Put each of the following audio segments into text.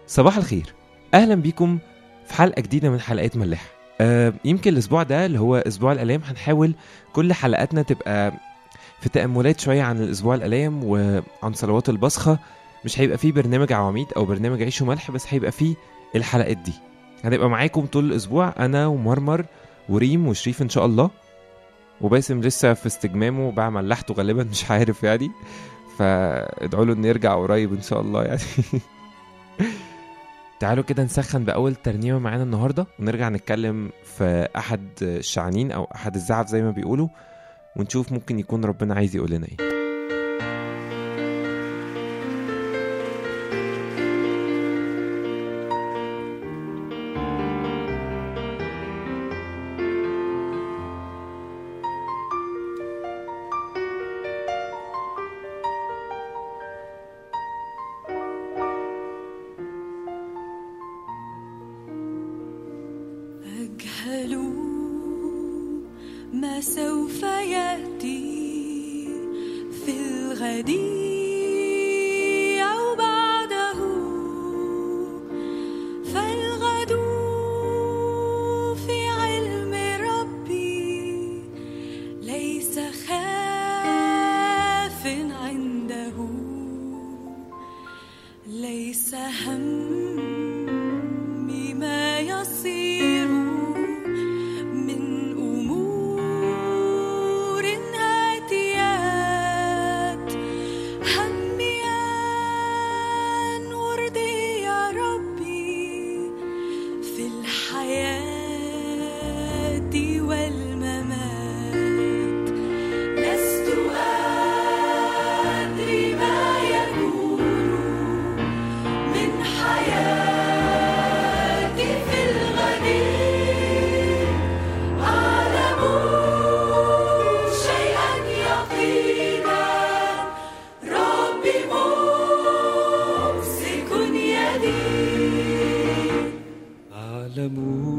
صباح الخير اهلا بيكم في حلقه جديده من حلقات ملاح آه يمكن الاسبوع ده اللي هو اسبوع الالام هنحاول كل حلقاتنا تبقى في تاملات شويه عن الاسبوع الالام وعن صلوات البصخه مش هيبقى فيه برنامج عواميد او برنامج عيش وملح بس هيبقى فيه الحلقات دي هنبقى معاكم طول الاسبوع انا ومرمر وريم وشريف ان شاء الله وباسم لسه في استجمامه بعمل لحته غالبا مش عارف يعني فادعوا له انه يرجع قريب ان شاء الله يعني تعالوا كده نسخن بأول ترنيمة معانا النهاردة ونرجع نتكلم في أحد الشعانين أو أحد الزعف زي ما بيقولوا ونشوف ممكن يكون ربنا عايز يقول لنا إيه أجهل ما سوف يأتي في الغد أو بعده فالغد في علم ربي ليس خاف عنده ليس همي ما يصير من أمور آتيات همي أن أرضي يا ربي في الحياة والممات لست أدري ما يكون من حياتي في الغد أعلم شيئا يقينا ربي ممسك يدي أعلم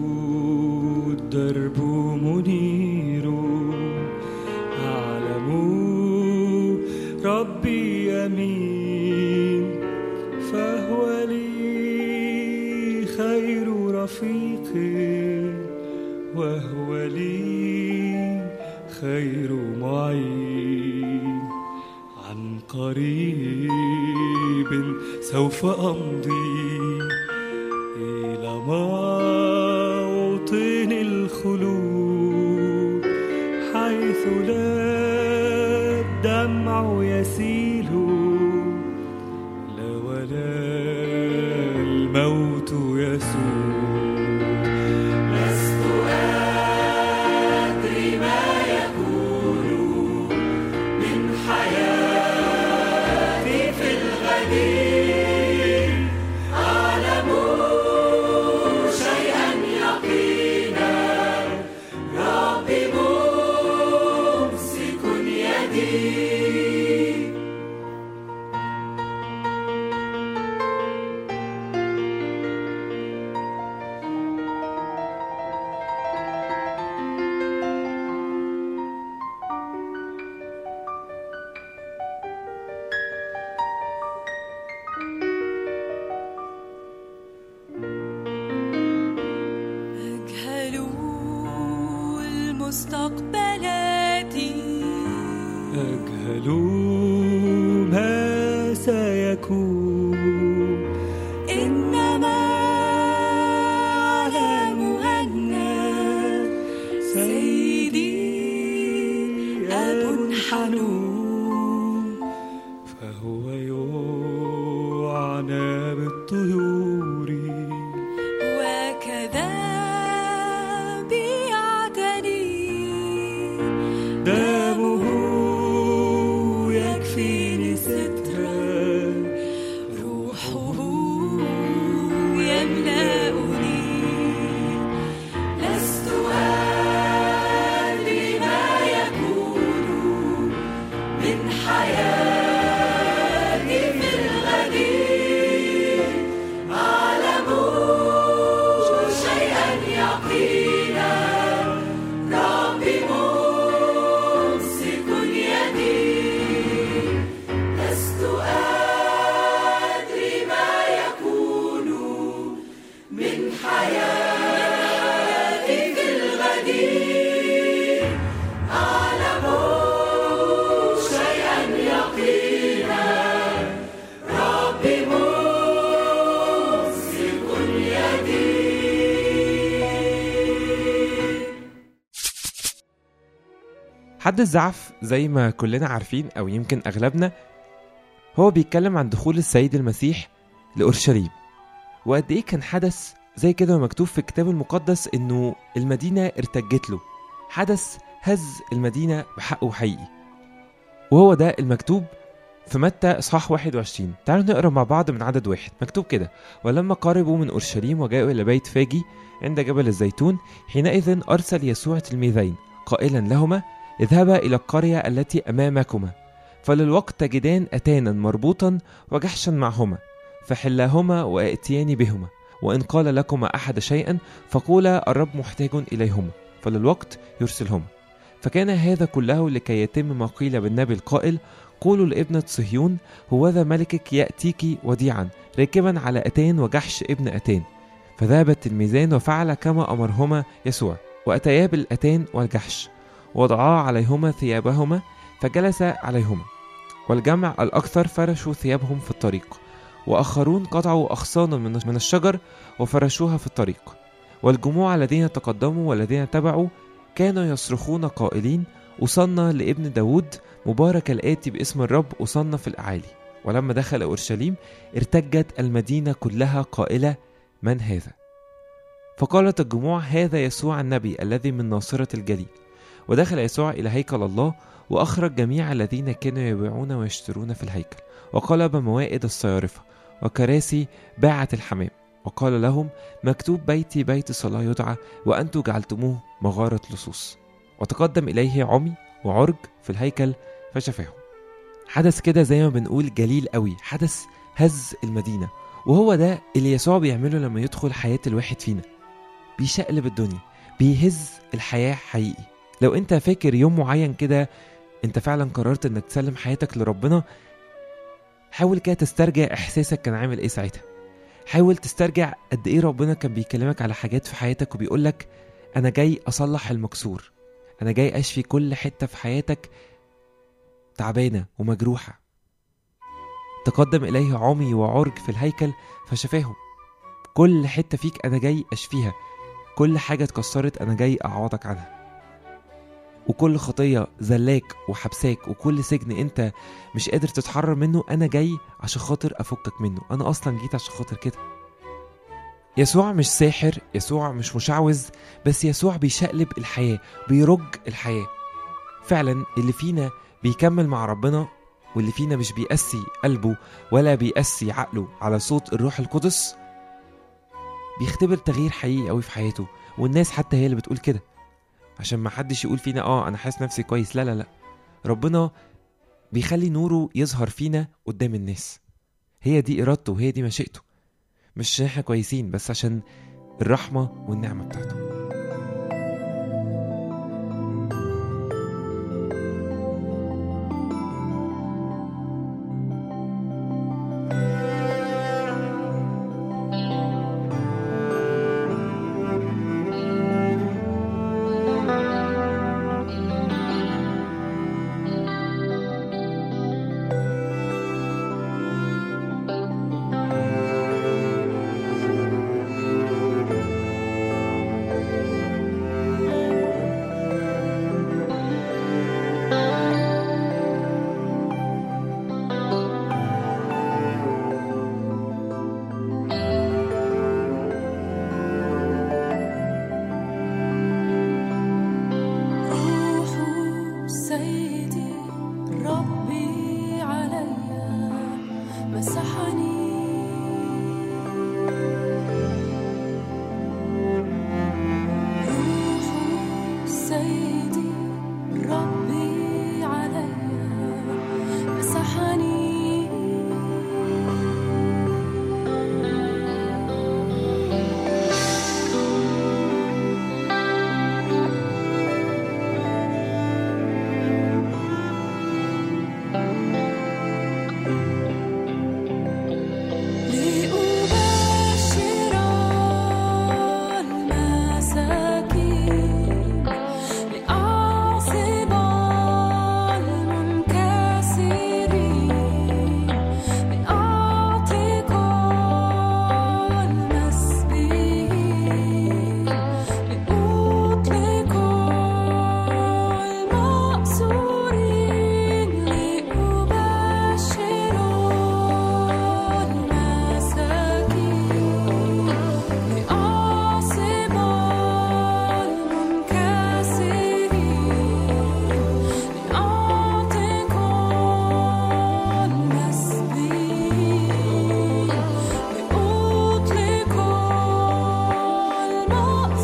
الدرب منير أعلم ربي يمين فهو لي خير رفيق وهو لي خير معين عن قريب سوف أمضي إلى موطن الخلود حيث لا الدمع يسيل لا ولا الموت يسود لست أدري ما يكون من حياتي في الغد أعلم شيئا يقينا ربي ممسك يدي أجهل المستقبلات أجهل ما سيكون إنما أعلم أن سيدي أب حنون فهو يعنى بالطيور وكذا بيعتني دمه يكفيني سترا روحه يملأني لست أدري ما يكون من حياتي في الغد أعلم شيئا يقينا ربي ممسك يدي لست أدري ما يكون حياتي في الغدير أعلم شيئا يقينا ربي ممسك يدي حد الزعف زي ما كلنا عارفين او يمكن اغلبنا هو بيتكلم عن دخول السيد المسيح لاورشليم وقد ايه كان حدث زي كده مكتوب في الكتاب المقدس انه المدينه ارتجت له حدث هز المدينه بحقه حقيقي وهو ده المكتوب في متى اصحاح 21 تعالوا نقرا مع بعض من عدد واحد مكتوب كده ولما قربوا من اورشليم وجاءوا الى بيت فاجي عند جبل الزيتون حينئذ ارسل يسوع تلميذين قائلا لهما اذهبا إلى القرية التي أمامكما فللوقت تجدان أتانا مربوطا وجحشا معهما فحلاهما وائتيان بهما وإن قال لكما أحد شيئا فقولا الرب محتاج إليهما فللوقت يرسلهما فكان هذا كله لكي يتم ما قيل بالنبي القائل قولوا لابنة صهيون هوذا ملكك يأتيك وديعا راكبا على أتان وجحش ابن أتان فذهب التلميذان وفعل كما أمرهما يسوع وأتيا بالأتان والجحش وضعا عليهما ثيابهما فجلس عليهما والجمع الأكثر فرشوا ثيابهم في الطريق وآخرون قطعوا أغصانا من من الشجر وفرشوها في الطريق والجموع الذين تقدموا والذين تبعوا كانوا يصرخون قائلين أصلنا لابن داود مبارك الآتي باسم الرب أصلنا في الأعالي ولما دخل أورشليم ارتجت المدينة كلها قائلة من هذا فقالت الجموع هذا يسوع النبي الذي من ناصرة الجليل ودخل يسوع إلى هيكل الله وأخرج جميع الذين كانوا يبيعون ويشترون في الهيكل وقلب موائد الصيارفة وكراسي باعة الحمام وقال لهم مكتوب بيتي بيت صلاة يدعى وأنتم جعلتموه مغارة لصوص وتقدم إليه عمي وعرج في الهيكل فشفاهم حدث كده زي ما بنقول جليل قوي حدث هز المدينة وهو ده اللي يسوع بيعمله لما يدخل حياة الواحد فينا بيشقلب الدنيا بيهز الحياة حقيقي لو انت فاكر يوم معين كده انت فعلا قررت انك تسلم حياتك لربنا حاول كده تسترجع احساسك كان عامل ايه ساعتها حاول تسترجع قد ايه ربنا كان بيكلمك على حاجات في حياتك وبيقولك انا جاي اصلح المكسور انا جاي اشفي كل حتة في حياتك تعبانة ومجروحة تقدم إليه عمي وعرج في الهيكل فشفاهم كل حتة فيك أنا جاي أشفيها كل حاجة اتكسرت أنا جاي أعوضك عنها وكل خطية زلاك وحبساك وكل سجن انت مش قادر تتحرر منه انا جاي عشان خاطر افكك منه انا اصلا جيت عشان خاطر كده يسوع مش ساحر يسوع مش مشعوذ بس يسوع بيشقلب الحياة بيرج الحياة فعلا اللي فينا بيكمل مع ربنا واللي فينا مش بيقسي قلبه ولا بيقسي عقله على صوت الروح القدس بيختبر تغيير حقيقي قوي في حياته والناس حتى هي اللي بتقول كده عشان ما حدش يقول فينا اه انا حاسس نفسي كويس لا لا لا ربنا بيخلي نوره يظهر فينا قدام الناس هي دي ارادته وهي دي مشيئته مش عشان احنا كويسين بس عشان الرحمه والنعمه بتاعته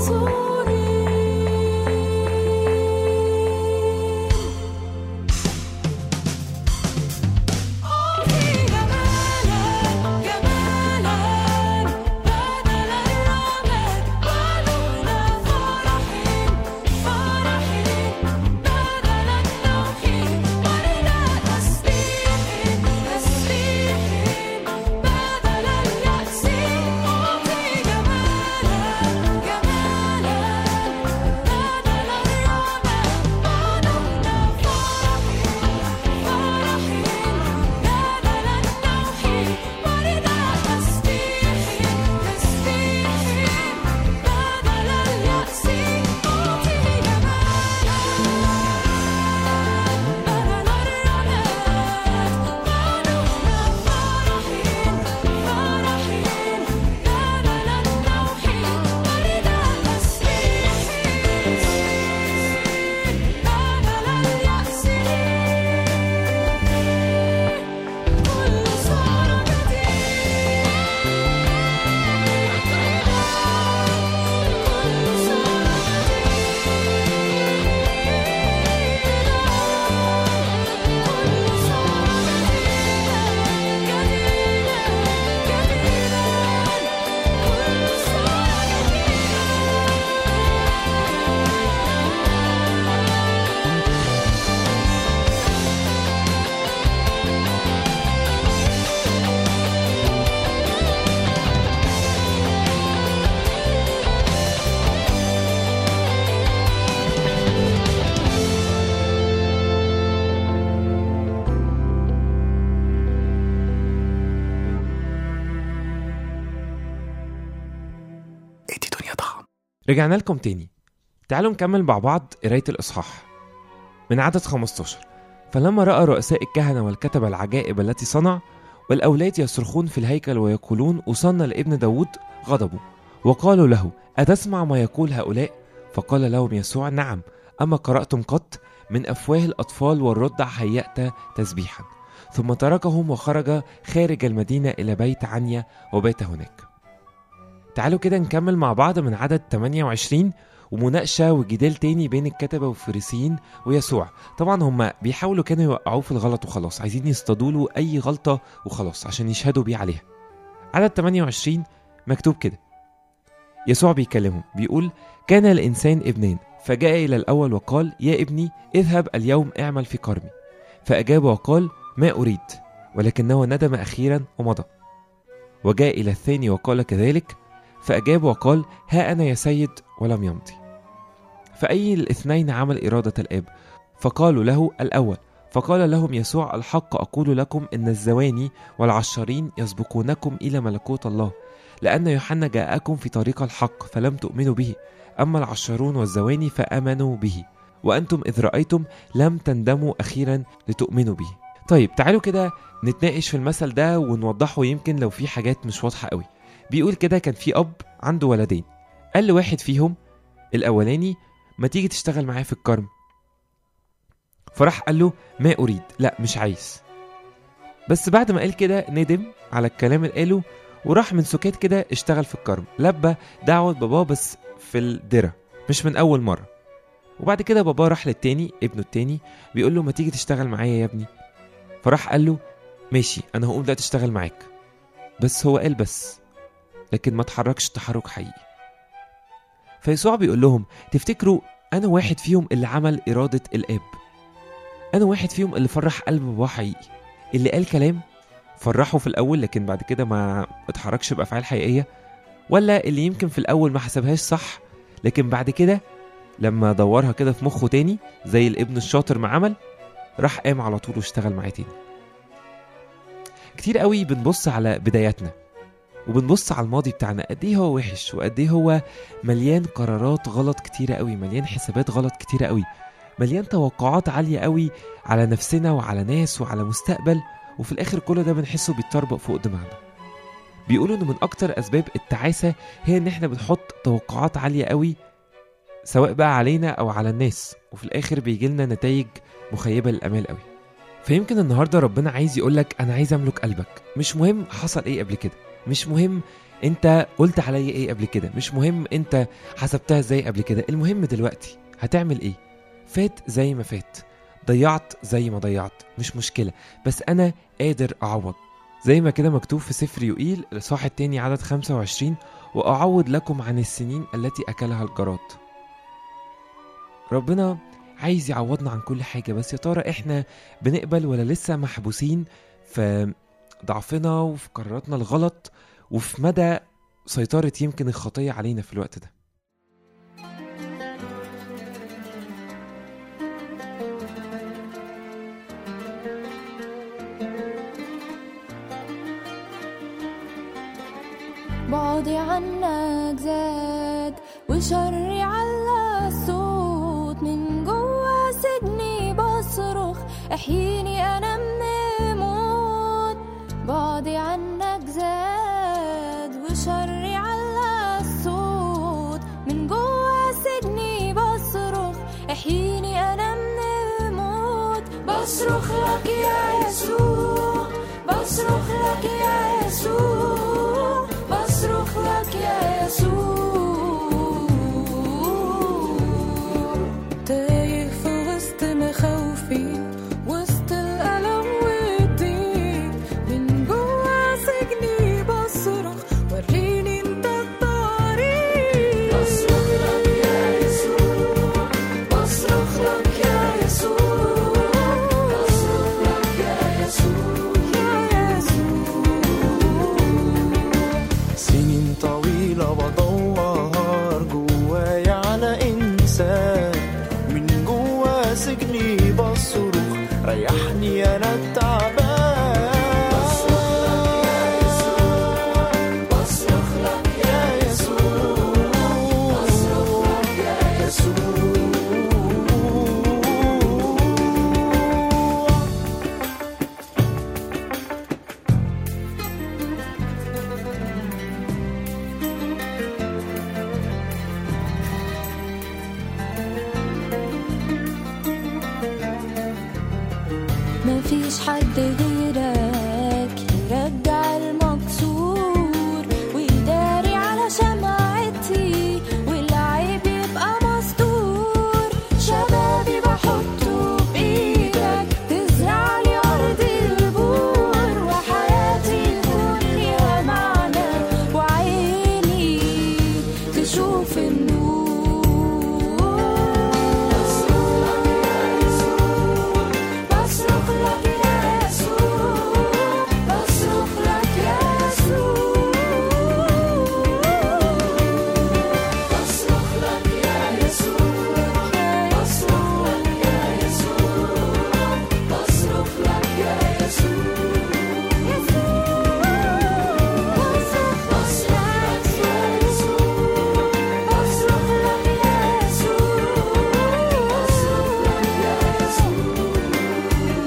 رجعنا لكم تاني تعالوا نكمل مع بعض قراية الإصحاح من عدد 15 فلما رأى رؤساء الكهنة والكتبة العجائب التي صنع والأولاد يصرخون في الهيكل ويقولون أصنى لابن داود غضبوا وقالوا له أتسمع ما يقول هؤلاء فقال لهم يسوع نعم أما قرأتم قط من أفواه الأطفال والرضع هيأت تسبيحا ثم تركهم وخرج خارج المدينة إلى بيت عنيا وبات هناك تعالوا كده نكمل مع بعض من عدد 28 ومناقشة وجدال تاني بين الكتبة والفريسيين ويسوع طبعا هم بيحاولوا كانوا يوقعوه في الغلط وخلاص عايزين يصطادوا له أي غلطة وخلاص عشان يشهدوا بيه عليها عدد 28 مكتوب كده يسوع بيكلمهم بيقول كان الإنسان ابنين فجاء إلى الأول وقال يا ابني اذهب اليوم اعمل في كرمي فأجاب وقال ما أريد ولكنه ندم أخيرا ومضى وجاء إلى الثاني وقال كذلك فأجاب وقال ها أنا يا سيد ولم يمضي فأي الاثنين عمل إرادة الآب فقالوا له الأول فقال لهم يسوع الحق أقول لكم إن الزواني والعشارين يسبقونكم إلى ملكوت الله لأن يوحنا جاءكم في طريق الحق فلم تؤمنوا به أما العشارون والزواني فآمنوا به وأنتم إذ رأيتم لم تندموا أخيرا لتؤمنوا به طيب تعالوا كده نتناقش في المثل ده ونوضحه يمكن لو في حاجات مش واضحة قوي بيقول كده كان في أب عنده ولدين قال لواحد فيهم الأولاني ما تيجي تشتغل معايا في الكرم فراح قال له ما أريد لا مش عايز بس بعد ما قال كده ندم على الكلام اللي قاله وراح من سكات كده اشتغل في الكرم لبى دعوة باباه بس في الدرة مش من أول مرة وبعد كده باباه راح للتاني ابنه التاني بيقول له ما تيجي تشتغل معايا يا ابني فراح قال له ماشي أنا هقوم دلوقتي أشتغل معاك بس هو قال بس لكن ما اتحركش تحرك حقيقي فيسوع بيقول لهم تفتكروا أنا واحد فيهم اللي عمل إرادة الآب أنا واحد فيهم اللي فرح قلب باباه حقيقي اللي قال كلام فرحه في الأول لكن بعد كده ما اتحركش بأفعال حقيقية ولا اللي يمكن في الأول ما حسبهاش صح لكن بعد كده لما دورها كده في مخه تاني زي الابن الشاطر ما عمل راح قام على طول واشتغل معاه تاني كتير قوي بنبص على بداياتنا وبنبص على الماضي بتاعنا قد ايه هو وحش وقد ايه هو مليان قرارات غلط كتيرة قوي مليان حسابات غلط كتيرة قوي مليان توقعات عالية قوي على نفسنا وعلى ناس وعلى مستقبل وفي الاخر كل ده بنحسه بيتطربق فوق دماغنا بيقولوا ان من اكتر اسباب التعاسة هي ان احنا بنحط توقعات عالية قوي سواء بقى علينا او على الناس وفي الاخر بيجي لنا نتائج مخيبة للامال قوي فيمكن النهارده ربنا عايز يقولك انا عايز املك قلبك مش مهم حصل ايه قبل كده مش مهم انت قلت عليا ايه قبل كده مش مهم انت حسبتها ازاي قبل كده المهم دلوقتي هتعمل ايه فات زي ما فات ضيعت زي ما ضيعت مش مشكلة بس أنا قادر أعوض زي ما كده مكتوب في سفر يوئيل الإصحاح التاني عدد 25 وأعوض لكم عن السنين التي أكلها الجراد ربنا عايز يعوضنا عن كل حاجة بس يا ترى إحنا بنقبل ولا لسه محبوسين في ضعفنا وفي قراراتنا الغلط وفي مدى سيطرة يمكن الخطية علينا في الوقت ده بعدي عنك زاد وشري على الصوت من جوا سجني بصرخ احييني انا من الموت بعدي عنك زاد وشري على الصوت من جوا سجني بصرخ احييني انا من الموت بصرخ لك يا يسوع بصرخ لك يا يسوع بصرخ لك يا يسوع تايه في وسط مخاوفي وسط الألم والضيق من جوا سجني بصرخ وريني انت الطريق بصرخ لك يا يسوع بصرخ لك يا يسوع بصرخ لك يا يسوع يا يسوع سنين طويلة بدور جوايا على إنسان من جوا سجني بصرخ ريحني أنا التعبان بصرخ لك يا يسوع بصرخ لك يا يسوع مفيش حد غيرك يرجع المكسور ويداري على شمعتي والعيب يبقى مستور شبابي بحطه بإيدك تزرع لي أرض البور وحياتي يكون ليها معنى وعيني تشوف النور بصرخ لك يا يسوع بصرخ لك يا يسوع بصرخ لك يا يسوع بصرخ لك يا يسوع بصرخ لك يا يسوع بصرخ لك يا يسوع بصرخ لك يا يسوع بصرخ لك يا يسوع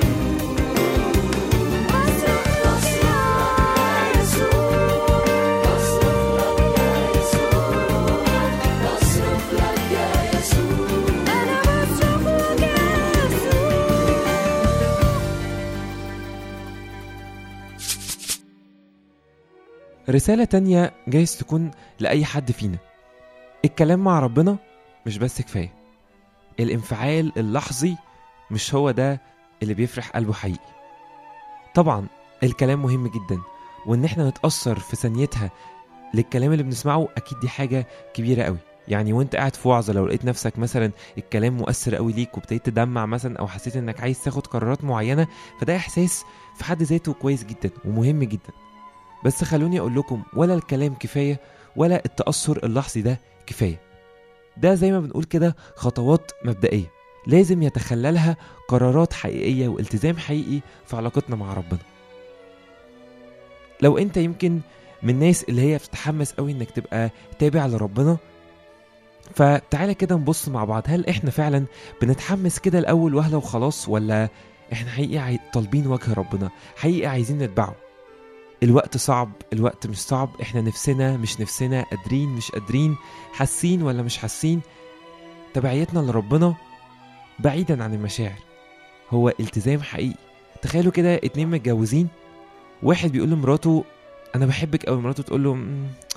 رسالة تانية جايز تكون لأي حد فينا الكلام مع ربنا مش بس كفاية الانفعال اللحظي مش هو ده اللي بيفرح قلبه حقيقي طبعا الكلام مهم جدا وان احنا نتأثر في ثانيتها للكلام اللي بنسمعه اكيد دي حاجة كبيرة قوي يعني وانت قاعد في وعظة لو لقيت نفسك مثلا الكلام مؤثر قوي ليك وابتديت تدمع مثلا او حسيت انك عايز تاخد قرارات معينة فده احساس في حد ذاته كويس جدا ومهم جدا بس خلوني اقول لكم ولا الكلام كفايه ولا التاثر اللحظي ده كفايه ده زي ما بنقول كده خطوات مبدئيه لازم يتخللها قرارات حقيقيه والتزام حقيقي في علاقتنا مع ربنا لو انت يمكن من الناس اللي هي بتتحمس قوي انك تبقى تابع لربنا فتعالى كده نبص مع بعض هل احنا فعلا بنتحمس كده الاول وهله وخلاص ولا احنا حقيقي عاي- طالبين وجه ربنا حقيقي عايزين نتبعه الوقت صعب الوقت مش صعب احنا نفسنا مش نفسنا قادرين مش قادرين حاسين ولا مش حاسين تبعيتنا لربنا بعيدا عن المشاعر هو التزام حقيقي تخيلوا كده اتنين متجوزين واحد بيقول لمراته انا بحبك قوي مراته تقول له "مم،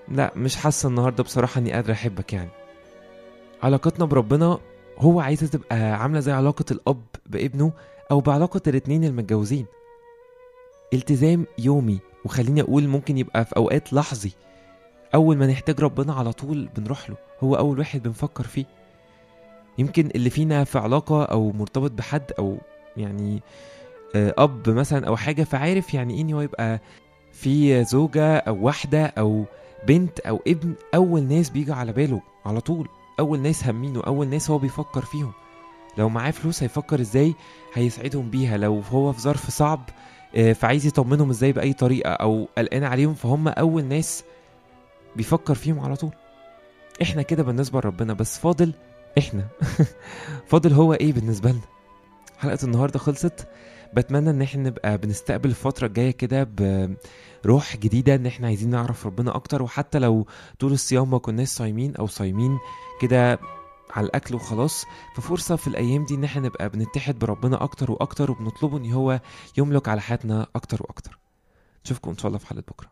لا مش حاسه النهارده بصراحه اني قادره احبك يعني علاقتنا بربنا هو عايزه تبقى عامله زي علاقه الاب بابنه او بعلاقه الاتنين المتجوزين التزام يومي وخليني اقول ممكن يبقى في اوقات لحظي اول ما نحتاج ربنا على طول بنروح له هو اول واحد بنفكر فيه يمكن اللي فينا في علاقه او مرتبط بحد او يعني آه، اب مثلا او حاجه فعارف يعني ايه ان هو يبقى في زوجه او واحده او بنت او ابن اول ناس بيجي على باله على طول اول ناس همينه اول ناس هو بيفكر فيهم لو معاه فلوس هيفكر ازاي هيسعدهم بيها لو هو في ظرف صعب آه، فعايز يطمنهم ازاي باي طريقه او قلقان عليهم فهم اول ناس بيفكر فيهم على طول احنا كده بالنسبه لربنا بس فاضل احنا فاضل هو ايه بالنسبه لنا حلقه النهارده خلصت بتمنى ان احنا نبقى بنستقبل الفتره الجايه كده بروح جديده ان احنا عايزين نعرف ربنا اكتر وحتى لو طول الصيام ما كناش صايمين او صايمين كده على الاكل وخلاص ففرصه في الايام دي ان احنا نبقى بنتحد بربنا اكتر واكتر وبنطلبه ان هو يملك على حياتنا اكتر واكتر نشوفكم ان شاء الله في حلقه بكره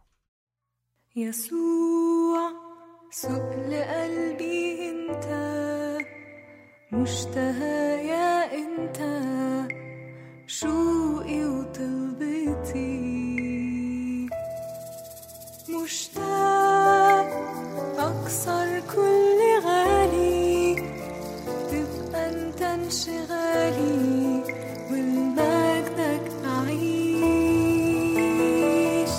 يسوع سؤل قلبي انت مشتهى يا انت شوقي وطلبتي مشتاق اكسر كل غالي تبقى انت انشغالي ولمجدك اعيش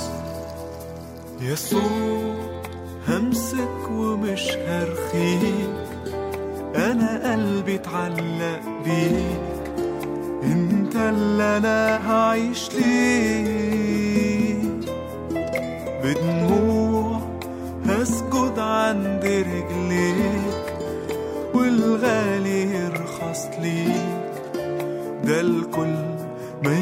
يسوع همسك ومش هرخيك انا قلبي اتعلق بيك انت اللي انا هعيش ليك بدموع هسجد عند رجليك والغالي يرخص ليك ده الكل ما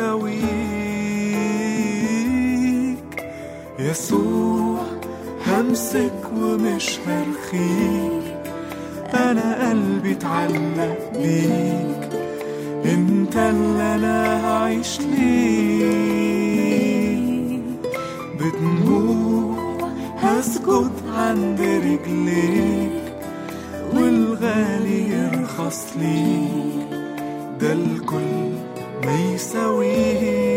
يساويك يسوع همسك ومش هرخيك انا قلبي اتعلق بيك انت اللي انا هعيش ليك بدموع هسجد عند رجليك والغالي يرخص ليك ده الكل ما يساويك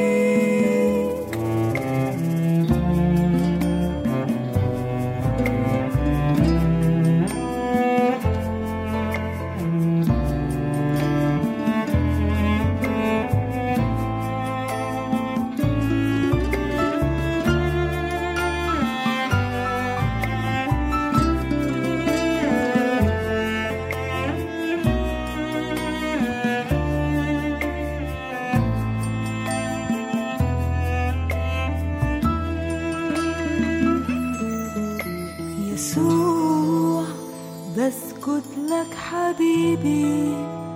يسوع بسكت لك حبيبي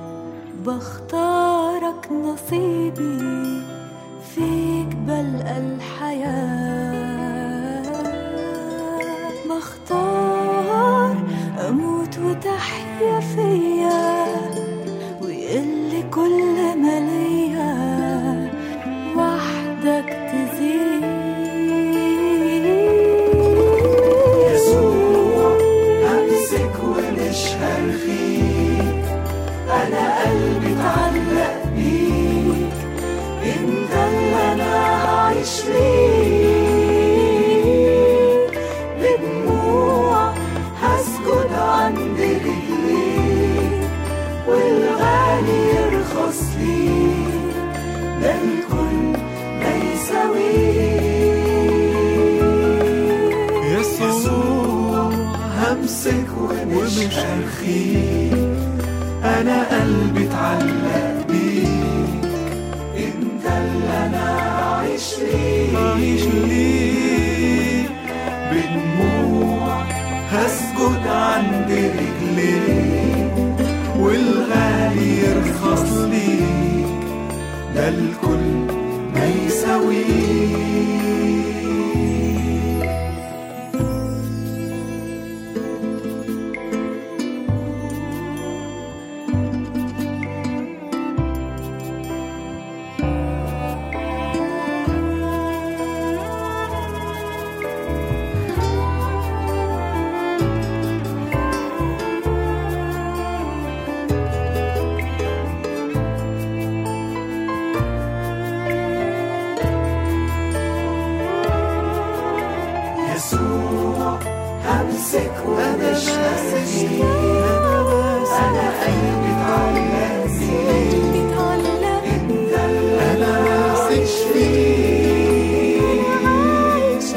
بختارك نصيبي فيك بلقى الحياة بختار أموت وتحيا فيا ويقل كل ما ليا وحدك تزيد يسوع همسك ومش هرخيك انا قلبي اتعلق بيك انت اللي انا هعيش ليك بدموع هسجد عند رجليك والغالي يرخص ليك ده الكل ما يساويك يسوع همسك ومش هرخيك انا قلبي اتعلق بيك انت اللي انا هعيش ليك عايش ليك بدموع هسجد عند رجليك والغالي يرخص ليك ده الكل ما يساويك مشتاق أنا قلبي اتعلق بيك اتعلق بيك أنا ماسك فيك عايش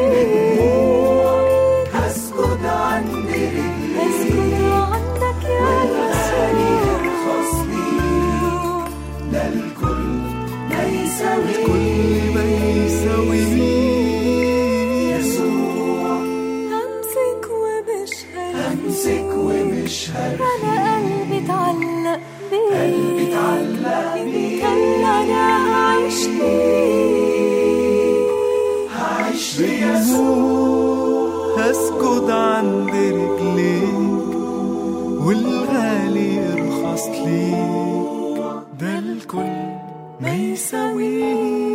ليك هسجد عند رجليك اسكت عندك يا غالي يسوع يرخص ليك ده الكل ما يساوي كل ما يساوي يسوع همسك ومش همسك ومش هرب انا قلبي اتعلق بيك قلبي اتعلق بيك. انت اللي انا هعيش ليك هعيش ليسوع هسجد عند رجليك والغالي يرخص ليك ده الكل ما يساويه